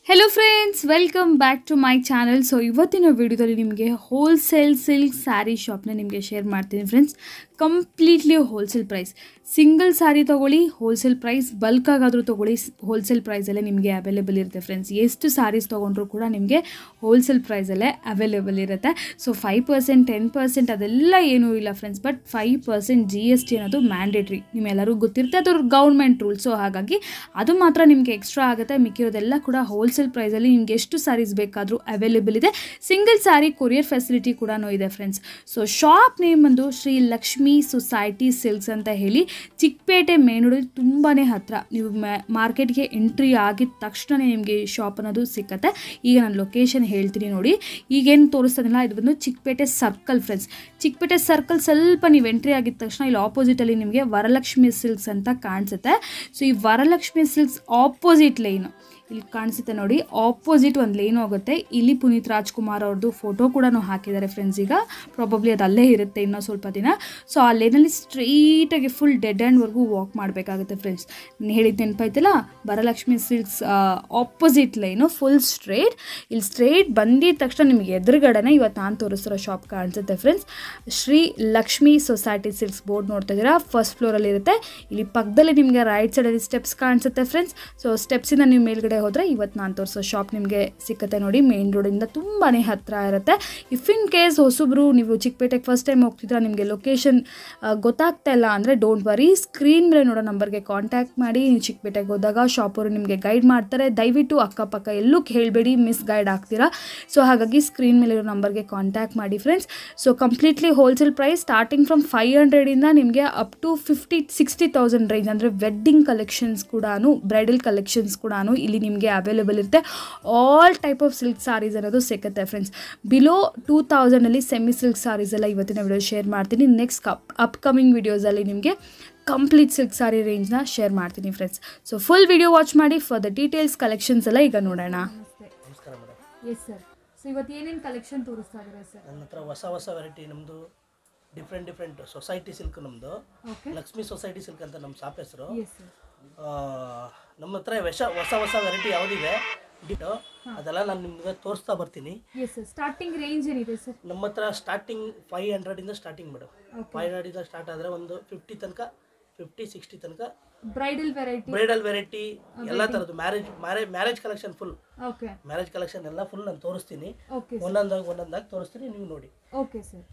Hello friends welcome back to my channel so ಇವತ್ತಿನ ವಿಡಿಯೋದಲ್ಲಿ ನಿಮಗೆ ಹೋಲ್ಸೇಲ್ ಸಿಲ್ಕ್ ಸ್ಯಾರಿ ಶಾಪ್ನ ನಿಮಗೆ ಶೇರ್ ಮಾಡ್ತೀನಿ friends completely wholesale price single saree ತೊಗೊಳ್ಳಿ ಹೋಲ್ಸೇಲ್ ಪ್ರೈಸ್ ಬಲ್ಕಾಗಾದರೂ ತೊಗೊಳ್ಳಿ ಹೋಲ್ಸೇಲ್ ಪ್ರೈಸಲ್ಲೇ ನಿಮಗೆ ಅವೈಲೇಬಲ್ ಇರುತ್ತೆ ಫ್ರೆಂಡ್ಸ್ ಎಷ್ಟು ಸ್ಯಾರೀಸ್ ತೊಗೊಂಡ್ರೂ ಕೂಡ ನಿಮಗೆ ಹೋಲ್ಸೇಲ್ ಪ್ರೈಸಲ್ಲೇ ಅವೈಲೇಬಲ್ ಇರುತ್ತೆ so five percent ten percent ಅದೆಲ್ಲ ಏನೂ ಇಲ್ಲ friends but five percent G S T ಅನ್ನೋದು ಮ್ಯಾಂಡೇಟ್ರಿ ನಿಮ್ಮೆಲ್ಲರಿಗೂ ಗೊತ್ತಿರುತ್ತೆ ಅದು ಗೌರ್ಮೆಂಟ್ ರೂಲ್ಸು ಹಾಗಾಗಿ ಅದು ಮಾತ್ರ ನಿಮಗೆ ಎಕ್ಸ್ಟ್ರಾ ಆಗುತ್ತೆ ಮಿಕ್ಕಿರೋದೆಲ್ಲ ಕೂಡ ಹೋಲ್ಸೇಲ್ ಪ್ರೈಸಲ್ಲಿ ನಿಮ್ಗೆ ಎಷ್ಟು ಸ್ಯಾರೀಸ್ ಬೇಕಾದರೂ ಅವೈಲೇಬಲ್ ಇದೆ ಸಿಂಗಲ್ ಸ್ಯಾರಿ ಕೊರಿಯರ್ ಫೆಸಿಲಿಟಿ ಕೂಡ ಇದೆ ಫ್ರೆಂಡ್ಸ್ ಸೊ ಶಾಪ್ ನೇಮ್ ಬಂದು ಶ್ರೀ ಲಕ್ಷ್ಮಿ ಸೊಸೈಟಿ ಸಿಲ್ಕ್ಸ್ ಅಂತ ಹೇಳಿ ಚಿಕ್ಕಪೇಟೆ ಮೇನ್ ರೋಡಲ್ಲಿ ತುಂಬಾ ಹತ್ರ ನೀವು ಮಾರ್ಕೆಟ್ಗೆ ಎಂಟ್ರಿ ಆಗಿದ ತಕ್ಷಣ ನಿಮಗೆ ಶಾಪ್ ಅನ್ನೋದು ಸಿಕ್ಕತ್ತೆ ಈಗ ನಾನು ಲೊಕೇಶನ್ ಹೇಳ್ತೀನಿ ನೋಡಿ ಈಗೇನು ತೋರಿಸ್ತದಲ್ಲ ಇದು ಬಂದು Chickpete circle friends Chickpete circle ಸ್ವಲ್ಪ ನೀವು ಎಂಟ್ರಿ ಆಗಿದ ತಕ್ಷಣ ಇಲ್ಲಿ ಆಪೋಸಿಟಲ್ಲಿ ನಿಮಗೆ ವರಲಕ್ಷ್ಮಿ ಸಿಲ್ಕ್ಸ್ ಅಂತ ಕಾಣಿಸುತ್ತೆ ಸೊ ಈ ವರಲಕ್ಷ್ಮಿ ಸಿಲ್ಕ್ಸ್ ಆಪೋಸಿಟ್ ಲೈನು ಇಲ್ಲಿ ಕಾಣಿಸುತ್ತೆ ನೋಡಿ ಆಪೋಸಿಟ್ ಒಂದು ಲೈನ್ ಹೋಗುತ್ತೆ ಇಲ್ಲಿ ಪುನೀತ್ ರಾಜ್ಕುಮಾರ್ ಅವ್ರದ್ದು ಫೋಟೋ ಕೂಡ ಹಾಕಿದ್ದಾರೆ ಫ್ರೆಂಡ್ಸ್ ಈಗ ಪ್ರಾಬಬ್ಲಿ ಅದು ಅಲ್ಲೇ ಇರುತ್ತೆ ಇನ್ನೂ ಸ್ವಲ್ಪ ದಿನ ಸೊ ಆ ಲೈನಲ್ಲಿ ಸ್ಟ್ರೈಟಾಗಿ ಫುಲ್ ಡೆಡ್ ಆ್ಯಂಡ್ವರೆಗೂ ವಾಕ್ ಮಾಡಬೇಕಾಗುತ್ತೆ ಫ್ರೆಂಡ್ಸ್ ನಾನು ಹೇಳಿದ ನೆನಪಾಯ್ತಲ್ಲ Varalakshmi silks opposite line full straight ಇಲ್ಲಿ ಸ್ಟ್ರೇಟ್ ಬಂದಿದ ತಕ್ಷಣ ನಿಮಗೆ ಎದುರುಗಡೆನೆ ಇವತ್ತು ನಾನು ತೋರಿಸಿರೋ ಶಾಪ್ ಕಾಣಿಸುತ್ತೆ friends Shri Lakshmi society silks board ನೋಡ್ತಾ ಇದ್ದೀರಾ ಫಸ್ಟ್ ಫ್ಲೋರಲ್ಲಿ ಇರುತ್ತೆ ಇಲ್ಲಿ ಪಕ್ಕದಲ್ಲಿ ನಿಮಗೆ ರೈಟ್ ಸೈಡಲ್ಲಿ ಸ್ಟೆಪ್ಸ್ ಕಾಣಿಸುತ್ತೆ ಫ್ರೆಂಡ್ಸ್ ಸೊ ಸ್ಟೆಪ್ಸಿಂದ ನೀವು ಮೇಲ್ಗಡೆ ಹೋದರೆ ಇವತ್ತು ನಾನು ತೋರಿಸೋ ಶಾಪ್ ನಿಮಗೆ ಸಿಕ್ಕತ್ತೆ ನೋಡಿ ಮೇನ್ ರೋಡಿಂದ ತುಂಬಾ ಹತ್ತಿರ ಇರುತ್ತೆ ಇಫ್ ಇನ್ ಕೇಸ್ ಹೊಸಬ್ರು ನೀವು ಚಿಕ್ಕಪೇಟೆಗೆ ಫಸ್ಟ್ ಟೈಮ್ ಹೋಗ್ತಿದ್ರ ನಿಮಗೆ ಲೊಕೇಶನ್ ಗೊತ್ತಾಗ್ತಾ ಇಲ್ಲ ಅಂದರೆ ಡೋಂಟ್ ವರಿ ಸ್ಕ್ರೀನ್ ಮೇಲೆ ನೋಡೋ ನಂಬರ್ಗೆ ಕಾಂಟ್ಯಾಕ್ಟ್ ಮಾಡಿ ನೀವು ಚಿಕ್ಕಪೇಟೆಗೆ ಹೋದಾಗ ಶಾಪರು ನಿಮಗೆ ಗೈಡ್ ಮಾಡ್ತಾರೆ ದಯವಿಟ್ಟು ಅಕ್ಕಪಕ್ಕ ಎಲ್ಲೂ ಹೇಳಬೇಡಿ ಮಿಸ್ ಗೈಡ್ ಆಗ್ತೀರಾ ಸೊ ಹಾಗಾಗಿ ಸ್ಕ್ರೀನ್ ಮೇಲೆ ಇರೋ ನಂಬರ್ಗೆ ಕಾಂಟ್ಯಾಕ್ಟ್ ಮಾಡಿ friends so completely wholesale price starting from five ಹಂಡ್ರೆಡಿಂದ ನಿಮಗೆ up to fifty sixty thousand range ಅಂದರೆ ವೆಡ್ಡಿಂಗ್ ಕಲೆಕ್ಷನ್ಸ್ ಕೂಡ ಬ್ರೈಡಲ್ ಕಲೆಕ್ಷನ್ಸ್ ಕೂಡ ಇಲ್ಲಿ ನಿಮಗೆ ಅವೈಲೇಬಲ್ ಇರುತ್ತೆ all type of silk sarees ಅನ್ನೋದು ಸಿಗುತ್ತೆ ಫ್ರೆಂಡ್ಸ್ ಬಿಲೋ ಟೂ ತೌಸಂಡಲ್ಲಿ ಸೆಮಿ ಸಿಲ್ಕ್ ಸಾರೀಸ್ ಎಲ್ಲ ಇವತ್ತಿನ ವಿಡಿಯೋ ಶೇರ್ ಮಾಡ್ತೀನಿ ನೆಕ್ಸ್ಟ್ ಕಪ್ ಅಪ್ಕಮಿಂಗ್ ವಿಡಿಯೋಸಲ್ಲಿ ನಿಮಗೆ ಕಂಪ್ಲೀಟ್ ಸಿಲ್ಕ್ ಸಾರಿ ರೇಂಜ್ನ ಶೇರ್ ಮಾಡ್ತೀನಿ friends so full video watch ಮಾಡಿ ಫಾರ್ ದ ಡೀಟೇಲ್ಸ್ ಕಲೆಕ್ಷನ್ಸ್ ಎಲ್ಲ ಈಗ ನೋಡೋಣ ನಮಸ್ಕಾರ ಮೇಡಮ್ ಎಸ್ ಸರ್ ಸೊ ಇವತ್ತು ಏನೇನು ಕಲೆಕ್ಷನ್ ತೋರಿಸ್ತಾ ಇದ್ದಾರೆ ಸರ್ ನನ್ನ ಹತ್ರ ಹೊಸ ಹೊಸ ವೆರೈಟಿ ನಮ್ಮದು ಡಿಫ್ರೆಂಟ್ ಡಿಫ್ರೆಂಟ್ ಸೊಸೈಟಿ ಸಿಲ್ಕ್ ನಮ್ಮದು ಓಕೆ ಲಕ್ಷ್ಮಿ ಸೊಸೈಟಿ ಸಿಲ್ಕ್ ಅಂತ ನಮ್ಮ ಶಾಪ್ ಹೆಸರು ಎಸ್ ಸರ್ ಆ, ನಮ್ಮ ಹತ್ರ ಹೊಸ ಹೊಸ ಹೊಸ ವೆರೈಟಿ ಯಾವುದಿದೆ ಡಿಟೋ ಅದೆಲ್ಲ ನಾನು ನಿಮ್ಗೆ ತೋರಿಸ್ತಾ ಬರ್ತೀನಿ ಎಸ್ ಸರ್ ಸ್ಟಾರ್ಟಿಂಗ್ ರೇಂಜ್ ಏನಿದೆ ಸರ್ ನಮ್ಮ ಹತ್ರ ಸ್ಟಾರ್ಟಿಂಗ್ ಫೈವ್ ಹಂಡ್ರೆಡಿಂದ ಸ್ಟಾರ್ಟಿಂಗ್ ಮೇಡಮ್ ಫೈವ್ ಹಂಡ್ರೆಡಿಂದ ಸ್ಟಾರ್ಟ್ ಆದರೆ ಒಂದು ಫಿಫ್ಟಿ ತನಕ ಫಿಫ್ಟಿ ಸಿಕ್ಸ್ಟಿ ತನಕ ಬ್ರೈಡಲ್ ವೆರೈಟಿ ಬ್ರೈಡಲ್ ವೆರೈಟಿ ಎಲ್ಲ ಥರದ್ದು marriage marriage marriage collection full okay marriage collection ಎಲ್ಲ ಫುಲ್ ನಾನು ತೋರಿಸ್ತೀನಿ ಓಕೆ ಒಂದೊಂದಾಗಿ ಒಂದೊಂದಾಗಿ ತೋರಿಸ್ತೀನಿ ನೀವು ನೋಡಿ ಓಕೆ ಸರ್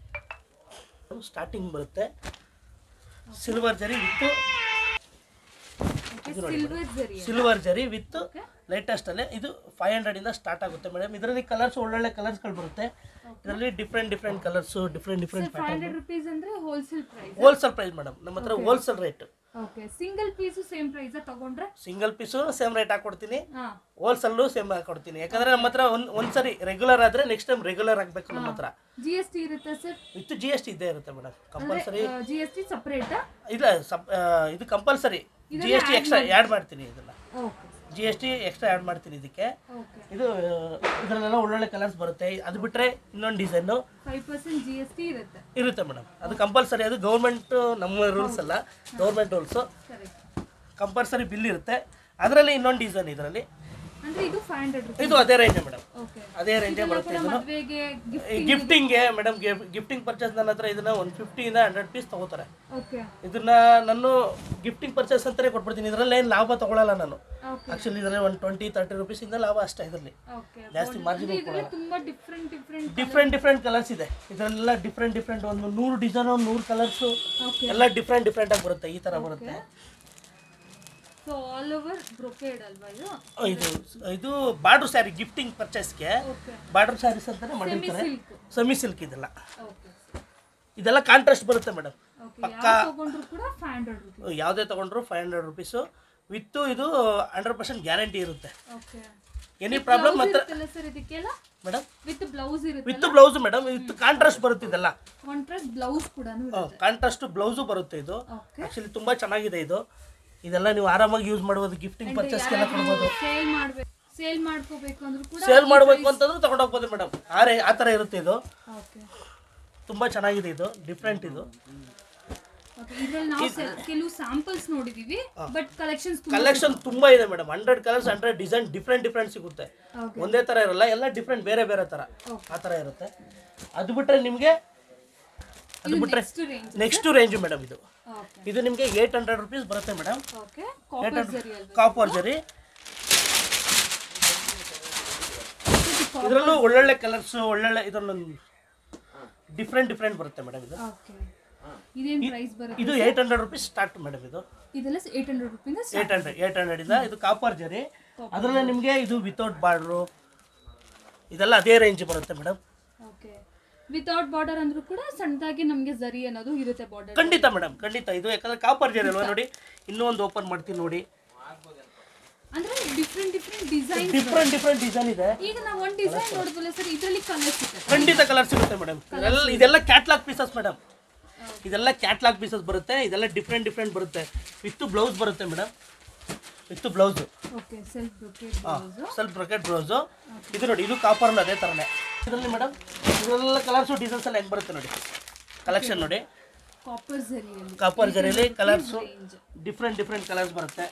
ಸ್ಟಾರ್ಟಿಂಗ್ ಬರುತ್ತೆ ಸಿಲ್ವರ್ ಜರಿ ವಿತ್ ಸಿಲ್ವರ್ ಜರಿ ಸಿಲ್ವರ್ ಜರಿ ವಿತ್ ಲೇಟೆಸ್ಟ್ ಅಲ್ಲೇ ಇದು ಫೈವ್ ಹಂಡ್ರೆಡ್ ಇಂದ ಸ್ಟಾರ್ಟ್ ಆಗುತ್ತೆ ಮೇಡಮ್ ಇದರಲ್ಲಿ ಕಲರ್ಸ್ ಒಳ್ಳೊಳ್ಳೆ ಕಲರ್ಸ್ಗಳು ಬರುತ್ತೆ ಇದರಲ್ಲಿ different different colours different different five hundred rupees ಅಂದ್ರೆ wholesale price wholesale price madam ನಮ್ಮ ಹತ್ರ wholesale rate okay single piece same price ತಗೊಂಡ್ರೆ ಸಿಂಗಲ್ ಪೀಸು ಸೇಮ್ ರೇಟ್ ಹಾಕೊಡ್ತೀನಿ ಹಾ ಹೋಲ್ಸೇಲು ಸೇಮ್ ಹಾಕೊಡ್ತೀನಿ ಯಾಕಂದ್ರೆ ನಮ್ಮ ಹತ್ರ ಒಂದ್ ಒಂದ್ಸರಿ ರೆಗ್ಯುಲರ್ ಆದ್ರೆ ನೆಕ್ಸ್ಟ್ ಟೈಮ್ ರೆಗ್ಯುಲರ್ ಆಗಬೇಕು ನಮ್ಮ ಹತ್ರ ಜಿ ಎಸ್ ಟಿ ಇರುತ್ತಾ sir with G S T ಇದ್ದೇ ಇರುತ್ತೆ madam compulsory G S T ಸಪ್ರೇಟಾ ಇಲ್ಲ ಸಪ್ ಆ, ಇದು compulsory G S T extra add ಮಾಡ್ತೀನಿ ಇದನ್ನ okay G S T extra add ಮಾಡ್ತೀನಿ ಇದಕ್ಕೆ ಓಕೆ ಇದು ಇದರಲ್ಲೆಲ್ಲ ಒಳ್ಳೊಳ್ಳೆ ಕಲರ್ಸ್ ಬರುತ್ತೆ ಅದು ಬಿಟ್ಟರೆ ಇನ್ನೊಂದು design five percent G S T ಇರುತ್ತೆ ಇರುತ್ತೆ ಮೇಡಮ್ ಅದು ಕಂಪಲ್ಸರಿ ಅದು ಗೌರ್ಮೆಂಟ್ ನಮ್ಮ ರೂಲ್ಸ್ ಅಲ್ಲ government rules correct compulsory bill ಇರುತ್ತೆ ಅದರಲ್ಲಿ ಇನ್ನೊಂದು ಡಿಸೈನ್ ಇದರಲ್ಲಿ ಅಂದ್ರೆ ಇದು ಫೈವ್ ಹಂಡ್ರೆಡ್ ರುಪೀಸ್ ಇದು ಅದೇ ರೇಂಜ್ ಮೇಡಮ್ ಓಕೆ ಅದೇ ರೇಂಜೇ ಬರುತ್ತೆ ಇದನ್ನು ಮದುವೆಗೆ ಗಿಫ್ಟ್ ಗಿಫ್ಟಿಂಗ್ಗೆ ಮೇಡಮ್ ಗಿಫ್ಟಿಂಗ್ ಪರ್ಚೇಸ್ ನನ್ನ ಹತ್ರ ಇದನ್ನ ಒಂದು ಫಿಫ್ಟಿಯಿಂದ ಹಂಡ್ರೆಡ್ ಪೀಸ್ ತಗೋತಾರೆ ಓಕೆ ಇದನ್ನ ನಾನು ಗಿಫ್ಟಿಂಗ್ ಪರ್ಚೇಸ್ ಅಂತಾನೆ ಕೊಟ್ಬಿಡ್ತೀನಿ ಇದರಲ್ಲಿ ಏನು ಲಾಭ ತಗೊಳ್ಳಲ್ಲ ನಾನು ಓಕೆ ಆಕ್ಚುಲಿ ಇದರಲ್ಲಿ ಒಂದು ಟ್ವೆಂಟಿ ತರ್ಟಿ ರುಪೀಸಿಂದ ಲಾಭ ಅಷ್ಟೇ ಇದರಲ್ಲಿ ಓಕೆ ಜಾಸ್ತಿ ಮಾರ್ಜಿನ್ ಇದರಲ್ಲಿ ತುಂಬಾ different different different different colours ಇದೆ ಇದರಲ್ಲೆಲ್ಲ ಡಿಫ್ರೆಂಟ್ ಡಿಫ್ರೆಂಟ್ ಒಂದು ನೂರು ಡಿಸೈನ್ ನೂರು ಕಲರ್ಸು ಓಕೆ ಎಲ್ಲ ಡಿಫ್ರೆಂಟ್ ಡಿಫ್ರೆಂಟ್ ಆಗಿ ಬರುತ್ತೆ ಈ ಥರ ಬರುತ್ತೆ ಸೊ ಆಲ್ ಓವರ್ ಬ್ರೊಕೇಡ್ ಅಲ್ವಾ ಇದು ಅಹ್, ಇದು ಇದು ಬಾರ್ಡ್ರ್ ಸ್ಯಾರಿ ಗಿಫ್ಟಿಂಗ್ ಪರ್ಚೇಸ್ಗೆ ಓಕೆ ಬಾರ್ಡ್ರ್ ಸ್ಯಾರೀಸ್ ಅಂತಾನೆ ಮಾಡಿರ್ತಾರೆ ಸಿಲ್ಕ್ ಸೆಮಿ ಸಿಲ್ಕ್ ಇದೆಲ್ಲ ಓಕೆ ಇದೆಲ್ಲ ಕಾಂಟ್ರಾಸ್ಟ್ ಬರುತ್ತೆ ಮೇಡಮ್ ಓಕೆ ಯಾವ ತಗೊಂಡ್ರು ಕೂಡ ಫೈವ್ ಹಂಡ್ರೆಡ್ ರುಪೀಸ್ ಯಾವುದೇ ತೊಗೊಂಡ್ರು ಫೈವ್ ಹಂಡ್ರೆಡ್ ರುಪೀಸು ವಿತ್ತು ಇದು ಹಂಡ್ರೆಡ್ ಪರ್ಸೆಂಟ್ ಗ್ಯಾರಂಟಿ ಇರುತ್ತೆ ಓಕೆ ಎನಿ ಪ್ರಾಬ್ಲಮ್ ಮಾತ್ರ ಇರುತ್ತಲ್ಲ ಸರ್ ಇದಕ್ಕೆಲ್ಲ ಮೇಡಮ್ ವಿತ್ ಬ್ಲೌಸ್ ಇರುತ್ತೆ with blouse madam with contrast ಬರುತ್ತೆ ಇದೆಲ್ಲ ಕಾಂಟ್ರಾಸ್ಟ್ ಬ್ಲೌಸ್ ಕೂಡ ಕಾಂಟ್ರಾಸ್ಟ್ ಬ್ಲೌಸು ಬರುತ್ತೆ ಇದು ಓಕೆ ಆಕ್ಚುಲಿ ತುಂಬಾ ಚೆನ್ನಾಗಿದೆ ಇದು ಇದೆಲ್ಲ ನೀವು ಆರಾಮಾಗಿ ಯೂಸ್ ಮಾಡ್ಬೋದು ಗಿಫ್ಟಿಂಗ್ ಪರ್ಚೇಸ್ಗೆಲ್ಲ ಕೊಡ್ಬೋದು ಸೇಲ್ ಮಾಡ್ಬೇಕು ಸೇಲ್ ಮಾಡ್ಕೋಬೇಕು ಅಂದ್ರೂ ಕೂಡ ಸೇಲ್ ಮಾಡಬೇಕು ಅಂತಂದ್ರೆ ತಗೊಂಡೋಗ್ಬೋದು ಮೇಡಮ್ ಆ ರೇ ಆ ಥರ ಇರುತ್ತೆ ಇದು ಓಕೆ ತುಂಬ ಚೆನ್ನಾಗಿದೆ ಇದು ಡಿಫ್ರೆಂಟ್ ಇದು ಇದ್ರಲ್ಲಿ ನಾವು ಸೆ- ಕೆಲವು ಸ್ಯಾಂಪಲ್ಸ್ ನೋಡಿದೀವಿ ಬಟ್ ಕಲೆಕ್ಷನ್ಸ್ ಕಲೆಕ್ಷನ್ ತುಂಬಾ ಇದೆ madam hundred colours hundred design different different ಸಿಗುತ್ತೆ Okay. ಒಂದೇ ತರ ಇರಲ್ಲ ಎಲ್ಲ ಡಿಫ್ರೆಂಟ್ ಬೇರೆ ಬೇರೆ ತರ ಆ ತರ ಇರುತ್ತೆ ಅದು ಬಿಟ್ರೆ ನಿಮಗೆ ಅದು ಬಿಟ್ರೆ next range next range madam ಇದು ಓಕೆ ಇದು ನಿಮಗೆ ಏಟ್ ಹಂಡ್ರೆಡ್ ರುಪೀಸ್ ಬರುತ್ತೆ ಮೇಡಮ್ ಓಕೆ ಕಾಪರ್ ಜರಿ ಅಲ್ವಾ ಕಾಪರ್ ಜರಿ ಇದರಲ್ಲೂ ಒಳ್ಳೊಳ್ಳೆ ಕಲರ್ಸ್ ಒಳ್ಳೊಳ್ಳೆ ಇದರಲ್ಲೊಂದು ಡಿಫ್ರೆಂಟ್ ಡಿಫ್ರೆಂಟ್ ಬರುತ್ತೆ ಮೇಡಮ್ ಇದು ಓಕೆ ಇದೇನ್ ಪ್ರೈಸ್ ಬರುತ್ತೆ ಇದು eight hundred rupees start madam ಇದು ಇದೆಲ್ಲ eight hundred rupees eight hundred eight hundred ಇಂದ ಇದು ಕಾಪರ್ ಜರಿ ಅದರಲ್ಲೇ ನಿಮಗೆ ಇದು ವಿತೌಟ್ ಬಾರ್ಡ್ರು ಇದೆಲ್ಲ ಅದೇ ರೇಂಜ್ ಬರುತ್ತೆ ಮೇಡಮ್ ಓಕೆ ವಿತೌಟ್ ಬಾರ್ಡರ್ ಅಂದ್ರೂ ಕೂಡ ಸಣ್ಣದಾಗಿ ನಮಗೆ ಜರಿ ಅನ್ನೋದು ಇರುತ್ತೆ ಬಾರ್ಡರ್ ಖಂಡಿತ ಮೇಡಮ್ ಖಂಡಿತ ಇದು ಯಾಕಂದ್ರೆ ಕಾಪರ್ ಜರಿ ಅಲ್ವಾ ನೋಡಿ ಇನ್ನೂ ಒಂದು ಓಪನ್ ಮಾಡ್ತೀನಿ ನೋಡಿ ಅಂದ್ರೆ different different design different different design ಇದೆ ಈಗ ನಾವು ಒಂದು ಡಿಸೈನ್ ನೋಡಿದ್ವಲ್ಲ ಸರ್ ಇದರಲ್ಲಿ ಕಲರ್ ಸಿಗುತ್ತೆ ಖಂಡಿತ ಕಲರ್ ಸಿಗುತ್ತೆ ಮೇಡಮ್ ಇದೆಲ್ಲ ಇದೆಲ್ಲ ಕ್ಯಾಟ್ಲಾಗ್ ಪೀಸಸ್ ಮೇಡಮ್ ಇದೆಲ್ಲ ಕ್ಯಾಟ್ಲಾಗ್ ಪೀಸಸ್ ಬರುತ್ತೆ ಇದೆಲ್ಲ ಡಿಫ್ರೆಂಟ್ ಡಿಫ್ರೆಂಟ್ ಬರುತ್ತೆ ವಿತ್ ಬ್ಲೌಸ್ ಬರುತ್ತೆ madam with blouse okay self brocade blouse ಸ್ವಲ್ಪ ಬ್ರಕೆಟ್ ಬ್ಲೌಸು ಇದು ನೋಡಿ ಇದು ಕಾಪರ್ನ ಅದೇ ಥರನೇ ಇದರಲ್ಲಿ ಮೇಡಮ್ ಇದೆಲ್ಲ ಕಲರ್ಸು ಡಿಸೈನ್ಸ್ ಎಲ್ಲ ಹೆಂಗೆ ಬರುತ್ತೆ ನೋಡಿ ಕಲೆಕ್ಷನ್ ನೋಡಿ ಕಾಪರ್ ಜರಿಯಲ್ಲಿ ಕಾಪರ್ ಜರಿಯಲ್ಲಿ colours range. Different different colours ಬರುತ್ತೆ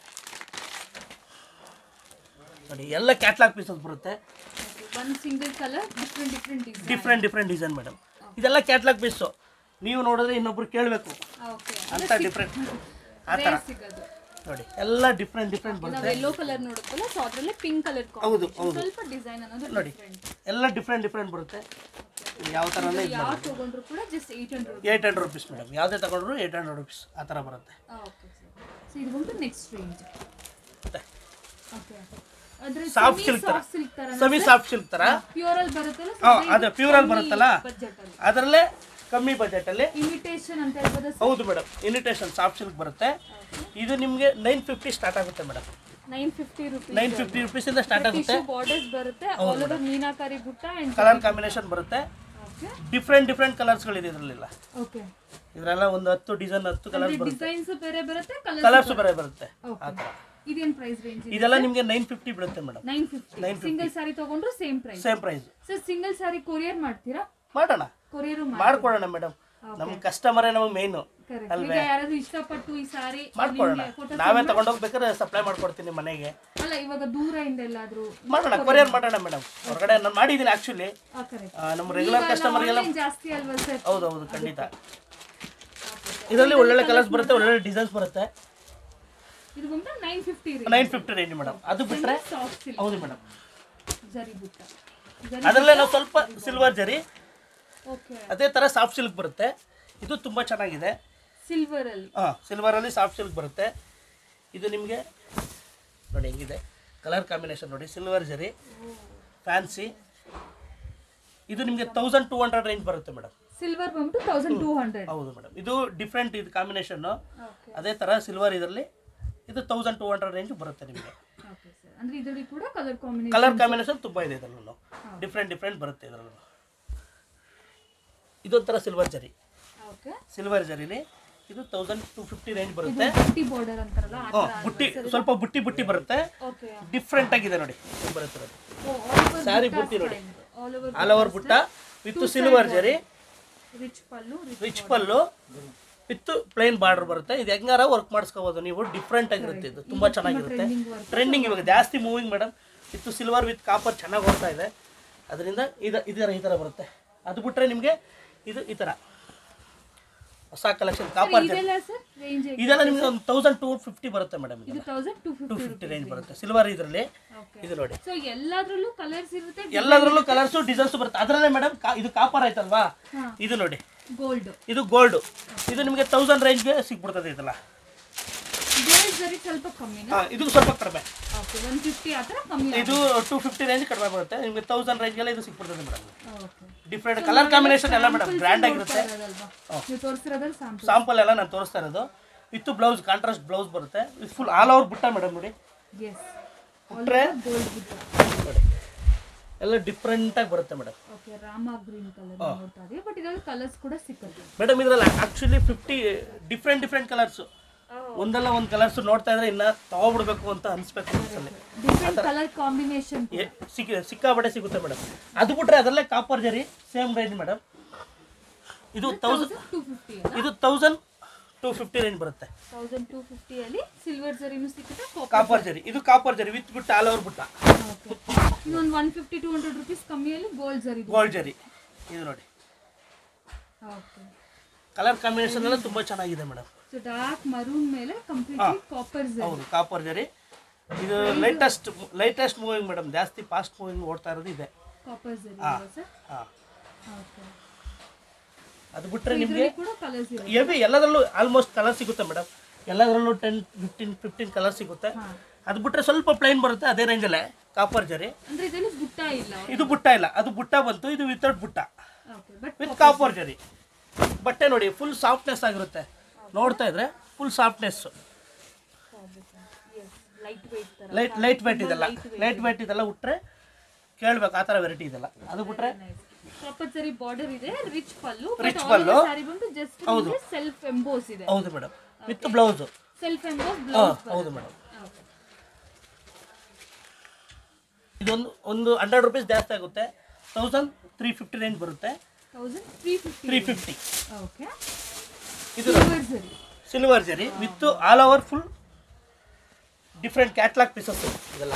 ನೋಡಿ ಎಲ್ಲ ಕ್ಯಾಟ್ಲಾಗ್ ಪೀಸಸ್ ಬರುತ್ತೆ one single colour different different design different different design madam ಇದೆಲ್ಲ ಕ್ಯಾಟ್ಲಾಗ್ ಪೀಸು ನೀವು ನೋಡಿದ್ರೆ ಇನ್ನೊಬ್ರು ಕೇಳಬೇಕು ಓಕೆ ಅಂತ ಡಿಫ್ರೆಂಟ್ ಆ ಥರ ಸಿಗೋದು ನೋಡಿ ಎಲ್ಲ ಡಿಫ್ರೆಂಟ್ ಡಿಫ್ರೆಂಟ್ ನಾವು ಬರುತ್ತೆ ಯೆಲ್ಲೋ ಕಲರ್ ನೋಡುತ್ತಲ್ಲ ಸೊ ಅದರಲ್ಲೇ ಪಿಂಕ್ ಕಲರ್ ಹೌದು ಹೌದು ಸ್ವಲ್ಪ ಡಿಸೈನ್ ಅನ್ನೋದು ನೋಡಿ ಎಲ್ಲ ಡಿಫ್ರೆಂಟ್ ಡಿಫ್ರೆಂಟ್ ಬರುತ್ತೆ ಯಾವ ಥರ ಅಂದರೆ ಇದು ಯಾವ ತಗೊಂಡ್ರು ಕೂಡ just eight hundred eight hundred rupees madam ಯಾವುದೇ ತಗೊಂಡ್ರು ಏಯ್ಟ್ ಹಂಡ್ರೆಡ್ ರುಪೀಸ್ ಆ ಥರ ಬರುತ್ತೆ ಓಕೆ ಸೊ ಇದು ಬಂದು ನೆಕ್ಸ್ಟ್ ರೇಂಜ್ ಮತ್ತೆ ಓಕೆ ಅದ್ರ ಸಾಫ್ಟ್ ಸಿಲ್ಕ್ ಥರ ಸಾಫ್ಟ್ ಸಿಲ್ಕ್ ತರ ಸೆಮಿ ಸಾಫ್ಟ್ ಸಿಲ್ಕ್ ಥರ ಪ್ಯೂರ್ ಅಲ್ಲಿ ಬರುತ್ತಲ್ಲ ಹಾಂ ಅದೇ ಪ್ಯೂರಲ್ಲಿ ಬರುತ್ತಲ್ಲ ಬಜೆಟ್ ಅಲ್ಲಿ ಅದರಲ್ಲೇ ಕಮ್ಮಿ ಬಜೆಟಲ್ಲಿ ಇಮಿಟೇಷನ್ ಅಂತ ಹೇಳ್ಬೋದಾ ಹೌದು ಮೇಡಮ್ ಇನಿಟೇಷನ್ ಸಾಫ್ಟ್ ಸಿಲ್ಕ್ ಬರುತ್ತೆ ಇದು ನಿಮಗೆ ನೈನ್ ಫಿಫ್ಟಿ ಸ್ಟಾರ್ಟ್ ಆಗುತ್ತೆ madam nine fifty rupees nine fifty ರುಪೀಸಿಂದ ಸ್ಟಾರ್ಟ್ ಆಗುತ್ತೆ ಟಿಶ್ಯೂ ಬಾರ್ಡರ್ಸ್ ಬರುತ್ತೆ ಆಲ್ ಓವರ್ ಮೀನಾಕಾರಿ ಬುಟ್ಟ ಅಂಡ್ ಕಲರ್ ಕಾಂಬಿನೇಷನ್ ಬರುತ್ತೆ ಓಕೆ ಡಿಫ್ರೆಂಟ್ ಡಿಫ್ರೆಂಟ್ ಕಲರ್ಸ್ಗಳಿದೆ ಇದರಲ್ಲೆಲ್ಲ ಓಕೆ ಇದರೆಲ್ಲ ಒಂದು ಹತ್ತು ಡಿಸೈನ್ ಹತ್ತು ಕಲರ್ಸ್ ಬರುತ್ತೆ ಡಿಸೈನ್ಸ್ ಬೇರೆ ಬರುತ್ತೆ ಕಲರ್ ಕಲರ್ಸ್ ಬೇರೆ ಬರುತ್ತೆ ಆ ಓಕೆ ಥರ ಇದೇನ್ ಪ್ರೈಸ್ ರೇಂಜ್ ಇದೆ ಇದೆಲ್ಲ ನಿಮಗೆ ನೈನ್ ಫಿಫ್ಟಿ ಬೀಳುತ್ತೆ madam nine fifty single sari ತಗೊಂಡ್ರು same price same price sir single sari courier ಮಾಡ್ತೀರಾ ಮಾಡೋಣ ಕೊರಿಯರು ಮಾಡ್ಕೊಡೋಣ ಮೇಡಮ್ ನಮ್ಮ ಕಸ್ಟಮರೇ ನಮಗೆ ಮೇಯ್ನು ಕರೆಕ್ಟ್ ಈಗ ಯಾರಾದ್ರೂ ಇಷ್ಟಪಟ್ಟು ಈ ಸಾರಿ ಮಾಡ್ಕೊಡೋಣ ಫೋಟೋ ನಾವೇ ತಗೊಂಡೋಗ್ಬೇಕಾದ್ರೆ ಸಪ್ಲೈ ಮಾಡ್ಕೊಡ್ತೀನಿ ಮನೆಗೆ ಅಲ್ಲ ಇವಾಗ ದೂರ ಇಂದ ಎಲ್ಲಾದ್ರೂ ಮಾಡೋಣ ಕೊರಿಯರ್ ಮಾಡೋಣ ಮೇಡಮ್ ಹೊರಗಡೆ ನಾನು ಮಾಡಿದ್ದೀನಿ ಆ್ಯಕ್ಚುಲಿ ಕರೆಕ್ಟ್ ನಮ್ಮ ರೆಗ್ಯುಲರ್ ಕಸ್ಟಮರ್ಗೆಲ್ಲ ಜಾಸ್ತಿ ಅಲ್ವಾ ಸರ್ ಹೌದು ಹೌದು ಖಂಡಿತ ಇದರಲ್ಲಿ ಒಳ್ಳೊಳ್ಳೆ ಕಲರ್ಸ್ ಬರುತ್ತೆ ಒಳ್ಳೊಳ್ಳೆ ಡಿಸೈನ್ಸ್ ಬರುತ್ತೆ ಇದು ಬಂದ್ರೆ nine fifty nine fifty range madam ಅದು ಬಿಟ್ಟರೆ ಸಾಫ್ಟ್ ಸಿಲ್ಕ್ ಹೌದು ಮೇಡಮ್ ಜರಿ ಬುಟ್ಟ ಜರಿ ಅದರಲ್ಲೇ ನಾವು ಸ್ವಲ್ಪ ಸಿಲ್ವರ್ ಜರಿ ಓಕೆ ಅದೇ ಥರ ಸಾಫ್ಟ್ ಸಿಲ್ಕ್ ಬರುತ್ತೆ ಇದು ತುಂಬ ಚೆನ್ನಾಗಿದೆ ಸಿಲ್ವರ್ ಅಲ್ಲಿ ಹಾಂ ಸಿಲ್ವರಲ್ಲಿ ಸಾಫ್ಟ್ ಸಿಲ್ಕ್ ಬರುತ್ತೆ ಇದು ನಿಮಗೆ ನೋಡಿ ಹೆಂಗಿದೆ ಕಲರ್ ಕಾಂಬಿನೇಷನ್ ನೋಡಿ ಸಿಲ್ವರ್ ಜರಿ ಫ್ಯಾನ್ಸಿ ಇದು ನಿಮಗೆ ತೌಸಂಡ್ ಟೂ ಹಂಡ್ರೆಡ್ ರೇಂಜ್ ಬರುತ್ತೆ ಮೇಡಮ್ ಸಿಲ್ವರ್ ಬಂದ್ಬಿಟ್ಟು ತೌಸಂಡ್ ಟೂ ಹಂಡ್ರೆಡ್ ಹೌದು ಮೇಡಮ್ ಇದು ಡಿಫ್ರೆಂಟ್ ಇದು ಕಾಂಬಿನೇಷನ್ನು ಓಕೆ ಅದೇ ಥರ ಸಿಲ್ವರ್ ಇದರಲ್ಲಿ ಇದು ತೌಸಂಡ್ ಟೂ ಹಂಡ್ರೆಡ್ ರೇಂಜ್ ಬರುತ್ತೆ ನಿಮಗೆ ಓಕೆ ಸರ್ ಅಂದ್ರೆ ಇದರಲ್ಲಿ ಕೂಡ ಕಲರ್ ಕಾಂಬಿನೇಷನ್ ಕಲರ್ ಕಾಂಬಿನೇಷನ್ ತುಂಬ ಇದೆ ಇದರಲ್ಲೂ ಡಿಫ್ರೆಂಟ್ ಡಿಫ್ರೆಂಟ್ ಬರುತ್ತೆ ಇದರಲ್ಲೂ ಇದೊಂಥರ ಸಿಲ್ವರ್ ಜರಿ ಓಕೆ ಸಿಲ್ವರ್ ಜರಿಲಿ ಇದು ತೌಸಂಡ್ ಟು ಫಿಫ್ಟಿ ರೇಂಜ್ ಬರುತ್ತೆ ಬುಟ್ಟಿ ಬಾರ್ಡರ್ ಅಂತಾರಲ್ಲ ಆ ಹಾಂ ಬುಟ್ಟಿ ಸ್ವಲ್ಪ ಬುಟ್ಟಿ ಬುಟ್ಟಿ ಬರುತ್ತೆ ಓಕೆ ಡಿಫ್ರೆಂಟ್ ಆಗಿದೆ ನೋಡಿ ಹಿಂಗ್ ಬರುತ್ತೆ ನೋಡಿ ಆಲ್ ಓವರ್ ಸಾರಿ ಬುಟ್ಟಿ ನೋಡಿ ಆಲ್ ಓವರ್ ಆಲ್ ಓವರ್ ಬುಟ್ಟ ವಿತ್ ಸಿಲ್ವರ್ ಜರಿ rich pallu rich rich pallu with plain border ಬರುತ್ತೆ ಇದು ಹೆಂಗಾರ ವರ್ಕ್ ಮಾಡಿಸ್ಕೋಬೋದು ನೀವು ಡಿಫ್ರೆಂಟ್ ಆಗಿರುತ್ತೆ ಇದು ತುಂಬ ಚೆನ್ನಾಗಿರುತ್ತೆ ಟ್ರೆಂಡಿಂಗ್ ವರ್ಕ್ ಟ್ರೆಂಡಿಂಗ್ ಇವಾಗ ಜಾಸ್ತಿ moving madam with silver with copper ಚೆನ್ನಾಗಿ ಹೋಗ್ತಾ ಇದೆ ಅದರಿಂದ ಇದು ಇದರ ಈ ಥರ ಬರುತ್ತೆ ಅದು ಬಿಟ್ಟರೆ ನಿಮಗೆ ಇದು ಈ ಥರ ಹೊಸ ಕಲೆಕ್ಷನ್ ಕಾಪರ್ ಜರಿ ಇದೆಲ್ಲ ಸರ್ ರೇಂಜ್ ಇದೆಲ್ಲ ನಿಮಗೆ ಒಂದು ತೌಸಂಡ್ ಟೂ ಫಿಫ್ಟಿ ಬರುತ್ತೆ ಮೇಡಮ್ ಇದು ಇದು thousand two two fifty fifty range ಬರುತ್ತೆ ಸಿಲ್ವರ್ ಇದರಲ್ಲಿ ಓಕೆ ಇದು ನೋಡಿ ಸೊ ಎಲ್ಲಾದ್ರಲ್ಲೂ ಕಲರ್ಸ್ ಇರುತ್ತೆ ಎಲ್ಲದರಲ್ಲೂ ಕಲರ್ಸು ಡಿಸೈನ್ಸ್ ಬರುತ್ತೆ ಅದರಲ್ಲೇ ಮೇಡಮ್ ಇದು ಕಾಪರ್ ಆಯ್ತಲ್ವಾ ಹಾ. ಇದು ನೋಡಿ ಗೋಲ್ಡ್ ಇದು ಗೋಲ್ಡ್ ಇದು ನಿಮಗೆ ತೌಸಂಡ್ ರೇಂಜ್ಗೆ ಸಿಕ್ಬಿಡ್ತದೆ ಇದೆಲ್ಲ ಗೋಲ್ಡ್ ಜರಿ ಸ್ವಲ್ಪ ಕಮ್ಮಿನಾ ಹಾಂ ಇದು ಸ್ವಲ್ಪ ಕಡಿಮೆ ಓಕೆ ಒನ್ ಫಿಫ್ಟಿ ಆ ಥರ ಕಮ್ಮಿ ಇದು ಟೂ ಫಿಫ್ಟಿ ರೇಂಜ್ ಕಡಿಮೆ ಬರುತ್ತೆ ನಿಮಗೆ ತೌಸಂಡ್ ರೇಂಜ್ಗೆಲ್ಲ ಇದು ಸಿಕ್ಬಿಡ್ತದೆ madam okay different colour combination ಎಲ್ಲ ಮೇಡಮ್ ಗ್ರ್ಯಾಂಡ್ ಆಗಿರುತ್ತೆ ನೀವು ತೋರಿಸಿರೋದ್ರಲ್ಲಿ ಸ್ಯಾಂಪಲ್ ಸಾಂಪಲ್ ಎಲ್ಲ ನಾನು ತೋರಿಸ್ತಾ ಇರೋದು ವಿತ್ ಬ್ಲೌಸ್ ಕಾಂಟ್ರಾಸ್ಟ್ ಬ್ಲೌಸ್ ಬರುತ್ತೆ ವಿತ್ ಫುಲ್ ಆಲ್ ಓವರ್ ಬುಟ್ಟ ಮೇಡಮ್ ನೋಡಿ ಎಸ್ ಬಿಟ್ರೆ ಗೋಲ್ಡ್ ಬುಟ್ಟ ನೋಡಿ ಎಲ್ಲ ಡಿಫ್ರೆಂಟಾಗಿ ಬರುತ್ತೆ ಮೇಡಮ್ ಓಕೆ ರಾಮ ಗ್ರೀನ್ ಕಲರ್ ನೋಡ್ತಾ ಇದೀವಿ ಬಟ್ ಇದರಲ್ಲಿ ಕಲರ್ಸ್ ಕೂಡ ಸಿಕ್ಕುತ್ತೆ ಮೇಡಮ್ ಇದ್ರಲ್ಲಿ actually fifty different different colours ಒಂದಲ್ಲ ಒಂದು ಕಲರ್ಸ್ ನೋಡ್ತಾ ಇದ್ರೆ ಇನ್ನ ತಗೋಬಿಡ್ಬೇಕು ಅಂತ ಅನ್ಸ್ಬೇಕು ಅನ್ಸಲ್ಲಿ ಡಿಫ್ರೆಂಟ್ ಕಲರ್ ಕಾಂಬಿನೇಷನ್ ಸಿಕ್ಕ ಸಿಕ್ಕಾಬಡೆ ಸಿಗುತ್ತೆ ಮೇಡಮ್ ಅದು ಬಿಟ್ರೆ ಅದರಲ್ಲೇ ಕಾಪರ್ ಜರಿ ಸೇಮ್ ರೇಂಜ್ ಮೇಡಮ್ ಇದು ತೌಸಂಡ್ ಟೂ ಫಿಫ್ಟಿ ಇದು ತೌಸಂಡ್ ಟೂ ಫಿಫ್ಟಿ ರೇಂಜ್ ಬರುತ್ತೆ ತೌಸಂಡ್ ಟೂ ಫಿಫ್ಟಿಯಲ್ಲಿ ಸಿಲ್ವರ್ ಜರಿನೂ ಸಿಗುತ್ತೆ ಕಾಪರ್ ಕಾಪರ್ ಜರಿ ಇದು ಕಾಪರ್ ಜರಿ ವಿತ್ ಬಿಟ್ಟು ಆಲ್ ಓವರ್ ಬುಟ್ಟ ಓಕೆ ಇನ್ನೊಂದು one fifty two hundred rupees ಕಮ್ಮಿಯಲ್ಲಿ ಗೋಲ್ಡ್ ಜರಿ ಗೋಲ್ಡ್ ಜರಿ ಇದು ನೋಡಿ ಓಕೆ ಕಲರ್ ಕಾಂಬಿನೇಷನ್ ಎಲ್ಲ ತುಂಬ ಚೆನ್ನಾಗಿದೆ ಮೇಡಮ್ ಸೊ ಡಾರ್ಕ್ ಮರೂನ್ ಮೇಲೆ ಕಂಪ್ಲೀಟ್ಲಿ ಕಾಪರ್ ಜರಿ ಹೌದು ಕಾಪರ್ ಜರಿ ಇದು ಲೈಟೆಸ್ಟ್ ಲೈಟೆಸ್ಟ್ ಮೂವಿಂಗ್ ಮೇಡಮ್ ಜಾಸ್ತಿ ಫಾಸ್ಟ್ ಮೂವಿಂಗ್ ಓಡ್ತಾ ಇರೋದು ಇದೆ ಕಾಪರ್ ಜರಿ ಹಾ. ಅಲ್ವಾ ಸರ್ ಹಾಂ ಓಕೆ ಅದು ಬಿಟ್ಟರೆ ನಿಮಗೆ ಇದರಲ್ಲಿ ಕೂಡ ಕಲರ್ಸ್ ಇದೆ ಎವಿ ಎಲ್ಲದರಲ್ಲೂ ಆಲ್ಮೋಸ್ಟ್ ಕಲರ್ ಸಿಗುತ್ತೆ ಮೇಡಮ್ ಎಲ್ಲದರಲ್ಲೂ ಟೆನ್ ಫಿಫ್ಟೀನ್ ಫಿಫ್ಟೀನ್ ಕಲರ್ ಸಿಗುತ್ತೆ ಹಾ. ಅದು ಬಿಟ್ಟರೆ ಸ್ವಲ್ಪ ಪ್ಲೈನ್ ಬರುತ್ತೆ ಅದೇ ರೇಂಜಲ್ಲೇ ಕಾಪರ್ ಜರಿ ಅಂದ್ರೆ ಇದರಲ್ಲಿ ಬುಟ್ಟ ಇಲ್ಲ ಇದು ಬುಟ್ಟ ಇಲ್ಲ ಅದು ಬುಟ್ಟ ಬಂತು ಇದು ವಿತೌಟ್ ಬುಟ್ಟ ಓಕೆ ಬಟ್ ವಿತ್ ಕಾಪರ್ ಜರಿ ಬಟ್ಟೆ ನೋಡಿ ಫುಲ್ ಸಾಫ್ಟ್ನೆಸ್ ಆಗಿರುತ್ತೆ ನೋಡ್ತಾ ಇದ್ರೆ ಫುಲ್ ಸಾಫ್ಟ್ನೆಸ್ ಲೈಟ್ ವೆಯ್ಟ್ ತರ ಲೈಟ್ ಲೈಟ್ ವೇಟ್ ಇದೆಲ್ಲ ಲೈಟ್ ವೇಟ್ ಇದೆಲ್ಲ ಉಟ್ರೆ ಕೇಳ್ಬೇಕು ಆ ಥರ ವೆರೈಟಿ ಇದೆಲ್ಲ ಅದು ಬಿಟ್ರೆ ಕಾಪರ್ ಜರಿ ಬಾರ್ಡರ್ ಇದೆ ರಿಚ್ ಪಲ್ಲು Rich ಪಲ್ಲು. ಸಾರಿ ಬಂದು ಜಸ್ಟ್ ಸೆಲ್ಫ್ ಎಂಬೋಸ್ ಇದೆ ಹೌದು madam with blouse self emboss ಹಾಂ ಬ್ಲೌಸ್ ಹೌದು ಮೇಡಮ್ ಇದೊಂದು ಒಂದು ಹಂಡ್ರೆಡ್ ರುಪೀಸ್ ಜಾಸ್ತಿ ಆಗುತ್ತೆ ತೌಸಂಡ್ ತ್ರೀ ಫಿಫ್ಟಿ ರೇಂಜ್ ಬರುತ್ತೆ thousand three fifty three fifty okay ಇದು ಸಿಲ್ವರ್ ಜರಿ ಸಿಲ್ವರ್ ಜರಿ with all over full different catalogue pieces ಇದೆಲ್ಲ